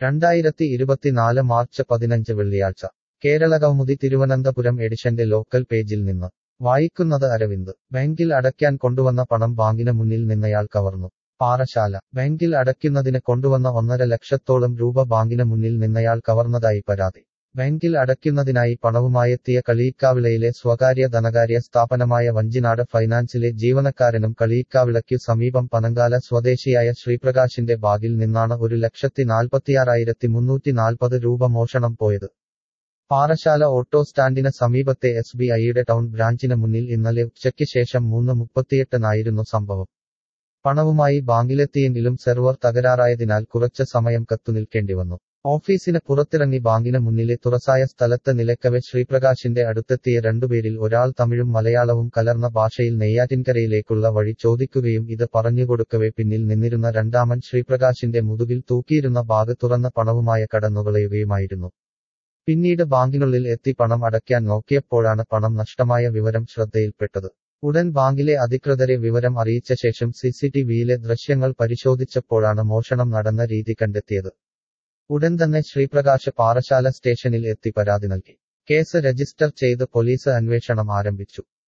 രണ്ടായിരത്തി ഇരുപത്തിനാല് മാർച്ച് പതിനഞ്ച് വെള്ളിയാഴ്ച കേരള കൗമുദി തിരുവനന്തപുരം എഡിഷന്റെ ലോക്കൽ പേജിൽ നിന്ന് വായിക്കുന്നത് അരവിന്ദ് ബാങ്കിൽ അടയ്ക്കാൻ കൊണ്ടുവന്ന പണം ബാങ്കിന് മുന്നിൽ നിന്നയാൾ കവർന്നു പാറശാല ബാങ്കിൽ അടയ്ക്കുന്നതിന് കൊണ്ടുവന്ന ഒന്നര ലക്ഷത്തോളം രൂപ ബാങ്കിന് മുന്നിൽ നിന്നയാൾ കവർന്നതായി പരാതി ബാങ്കിൽ അടയ്ക്കുന്നതിനായി പണവുമായെത്തിയ കളിയിക്കാവിളയിലെ സ്വകാര്യ ധനകാര്യ സ്ഥാപനമായ വഞ്ചിനാട് ഫൈനാൻസിലെ ജീവനക്കാരനും കളിയിക്കാവിളയ്ക്കു സമീപം പനങ്കാല സ്വദേശിയായ ശ്രീപ്രകാശിന്റെ ബാഗിൽ നിന്നാണ് ഒരു ലക്ഷത്തി നാൽപ്പത്തിയാറായിരത്തി മുന്നൂറ്റി നാൽപ്പത് രൂപ മോഷണം പോയത് പാറശാല ഓട്ടോ സ്റ്റാൻഡിന് സമീപത്തെ എസ് ബി ഐയുടെ ടൗൺ ബ്രാഞ്ചിന് മുന്നിൽ ഇന്നലെ ഉച്ചയ്ക്ക് ശേഷം മൂന്ന് മുപ്പത്തിയെട്ടിനായിരുന്നു സംഭവം പണവുമായി ബാങ്കിലെത്തിയെങ്കിലും സെർവർ തകരാറായതിനാൽ കുറച്ച് സമയം കത്തുനിൽക്കേണ്ടി വന്നു ഓഫീസിന് പുറത്തിറങ്ങി ബാങ്കിന് മുന്നിലെ തുറസായ സ്ഥലത്ത് നിലക്കവെ ശ്രീപ്രകാശിന്റെ അടുത്തെത്തിയ രണ്ടുപേരിൽ ഒരാൾ തമിഴും മലയാളവും കലർന്ന ഭാഷയിൽ നെയ്യാറ്റിൻകരയിലേക്കുള്ള വഴി ചോദിക്കുകയും ഇത് പറഞ്ഞുകൊടുക്കവെ പിന്നിൽ നിന്നിരുന്ന രണ്ടാമൻ ശ്രീപ്രകാശിന്റെ മുതുകിൽ തൂക്കിയിരുന്ന ബാഗ് തുറന്ന പണവുമായ കടന്നുകളയുകയുമായിരുന്നു പിന്നീട് ബാങ്കിനുള്ളിൽ എത്തി പണം അടയ്ക്കാൻ നോക്കിയപ്പോഴാണ് പണം നഷ്ടമായ വിവരം ശ്രദ്ധയിൽപ്പെട്ടത് ഉടൻ ബാങ്കിലെ അധികൃതരെ വിവരം അറിയിച്ച ശേഷം സിസിടിവിയിലെ ദൃശ്യങ്ങൾ പരിശോധിച്ചപ്പോഴാണ് മോഷണം നടന്ന രീതി കണ്ടെത്തിയത് ഉടൻ തന്നെ ശ്രീപ്രകാശ് പാറശാല സ്റ്റേഷനിൽ എത്തി പരാതി നൽകി കേസ് രജിസ്റ്റർ ചെയ്ത് പോലീസ് അന്വേഷണം ആരംഭിച്ചു